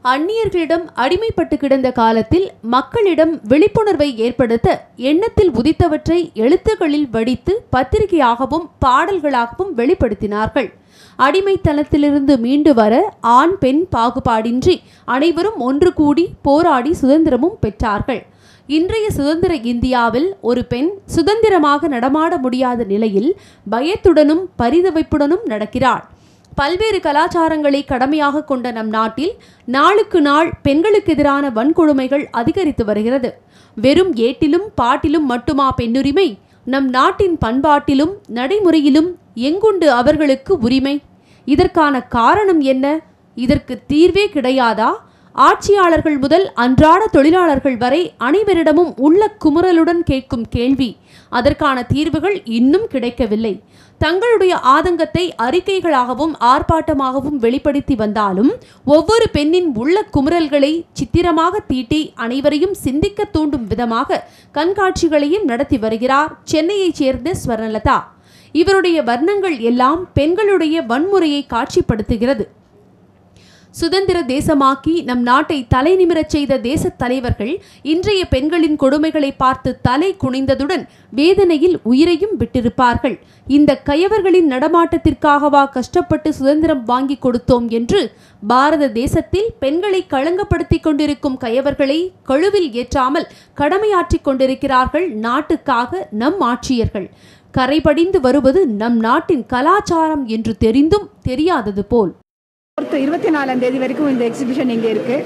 அந்நியர்களிடம் அடிமைப்பட்டு கிடந்த காலத்தில் மக்களிடம் விழிப்புணர்வை ஏற்படுத்த எண்ணத்தில் உதித்தவற்றை எழுத்துக்களில் வடித்து பத்திரிகையாகவும் பாடல்களாகவும் வெளிப்படுத்தினார்கள் அடிமைத்தனத்திலிருந்து மீண்டு வர ஆண் பெண் பாகுபாடின்றி அனைவரும் ஒன்று கூடி போராடி சுதந்திரமும் பெற்றார்கள் இன்றைய சுதந்திர இந்தியாவில் ஒரு பெண் சுதந்திரமாக நடமாட முடியாத நிலையில் பயத்துடனும் பரிதவிப்புடனும் நடக்கிறாள் பல்வேறு கலாச்சாரங்களை கடமையாக கொண்ட நம் நாட்டில் நாளுக்கு நாள் பெண்களுக்கு எதிரான வன்கொடுமைகள் அதிகரித்து வருகிறது வெறும் ஏட்டிலும் பாட்டிலும் மட்டுமா பெண்ணுரிமை நம் நாட்டின் பண்பாட்டிலும் நடைமுறையிலும் எங்குண்டு அவர்களுக்கு உரிமை இதற்கான காரணம் என்ன இதற்கு தீர்வே கிடையாதா ஆட்சியாளர்கள் முதல் அன்றாட தொழிலாளர்கள் வரை அனைவரிடமும் உள்ள குமுறலுடன் கேட்கும் கேள்வி அதற்கான தீர்வுகள் இன்னும் கிடைக்கவில்லை தங்களுடைய ஆதங்கத்தை அறிக்கைகளாகவும் ஆர்ப்பாட்டமாகவும் வெளிப்படுத்தி வந்தாலும் ஒவ்வொரு பெண்ணின் உள்ள குமுறல்களை சித்திரமாக தீட்டி அனைவரையும் சிந்திக்க தூண்டும் விதமாக கண்காட்சிகளையும் நடத்தி வருகிறார் சென்னையைச் சேர்ந்த ஸ்வர்ணலதா இவருடைய வர்ணங்கள் எல்லாம் பெண்களுடைய வன்முறையை காட்சிப்படுத்துகிறது சுதந்திர தேசமாக்கி நம் நாட்டை தலை நிமிரச் செய்த தேசத் தலைவர்கள் இன்றைய பெண்களின் கொடுமைகளை பார்த்து தலை குனிந்ததுடன் வேதனையில் உயிரையும் விட்டிருப்பார்கள் இந்த கயவர்களின் நடமாட்டத்திற்காகவா கஷ்டப்பட்டு சுதந்திரம் வாங்கி கொடுத்தோம் என்று பாரத தேசத்தில் பெண்களை களங்கப்படுத்திக் கொண்டிருக்கும் கயவர்களை கழுவில் ஏற்றாமல் கடமையாற்றிக் கொண்டிருக்கிறார்கள் நாட்டுக்காக நம் ஆட்சியர்கள் கரைபடிந்து வருவது நம் நாட்டின் கலாச்சாரம் என்று தெரிந்தும் தெரியாதது போல் ஒருத்தர் இருபத்தி நாலாம் தேதி வரைக்கும் இந்த எக்ஸிபிஷன் இங்கே இருக்கு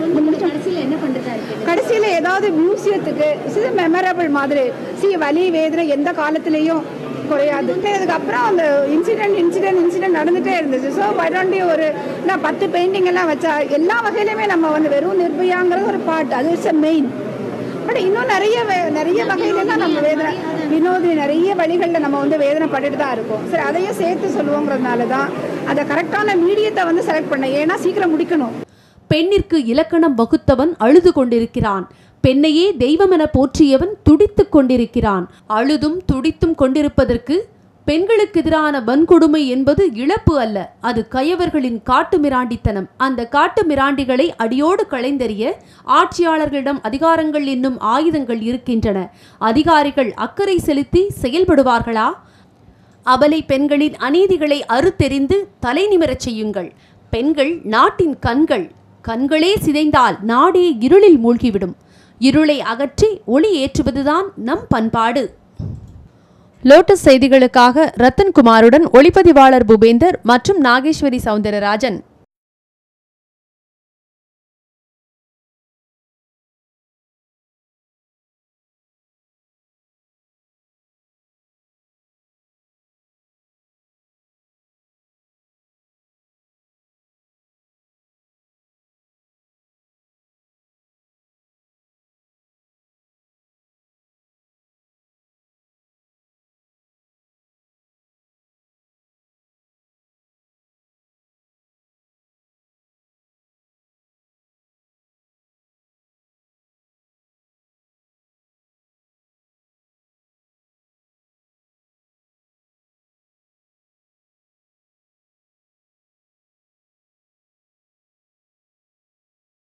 கடைசியில் ஏதாவது மியூசியத்துக்கு இது மெமரபிள் மாதிரி சி வலி வேதனை எந்த காலத்துலேயும் குறையாது அதுக்கப்புறம் அந்த இன்சிடென்ட் இன்சிடென்ட் இன்சிடென்ட் நடந்துகிட்டே இருந்துச்சு ஸோ வராண்டி ஒரு நான் பத்து பெயிண்டிங் எல்லாம் வச்சா எல்லா வகையிலுமே நம்ம வந்து வெறும் நிர்பயாங்கிறது ஒரு பார்ட் அது இட்ஸ் அ மெயின் பட் இன்னும் நிறைய வே- நிறைய வகையிலலாம் நம்ம வேதனை வினோதி நிறைய வழிகளில் நம்ம வந்து வேதனைப்பட்டுட்டு தான் இருக்கோம் சரி அதையும் சேர்த்து சொல்லுவோங்கிறதுனால தான் அதை கரெக்டான மீடியத்தை வந்து செலக்ட் பண்ணேன் ஏன்னா சீக்கிரம் முடிக்கணும் பெண்ணிற்கு இலக்கணம் வகுத்தவன் அழுது கொண்டிருக்கிறான் பெண்ணையே தெய்வமென போற்றியவன் துடித்துக் கொண்டிருக்கிறான் அழுதும் துடித்தும் கொண்டிருப்பதற்கு பெண்களுக்கு எதிரான வன்கொடுமை என்பது இழப்பு அல்ல அது கயவர்களின் காட்டு மிராண்டித்தனம் அந்த காட்டு மிராண்டிகளை அடியோடு களைந்தெறிய ஆட்சியாளர்களிடம் அதிகாரங்கள் என்னும் ஆயுதங்கள் இருக்கின்றன அதிகாரிகள் அக்கறை செலுத்தி செயல்படுவார்களா அபலை பெண்களின் அநீதிகளை அறுத்தெறிந்து தலை நிமிரச் செய்யுங்கள் பெண்கள் நாட்டின் கண்கள் கண்களே சிதைந்தால் நாடே இருளில் மூழ்கிவிடும் இருளை அகற்றி ஒளி ஏற்றுவதுதான் நம் பண்பாடு லோட்டஸ் செய்திகளுக்காக ரத்தன்குமாருடன் ஒளிப்பதிவாளர் பூபேந்தர் மற்றும் நாகேஸ்வரி சவுந்தரராஜன்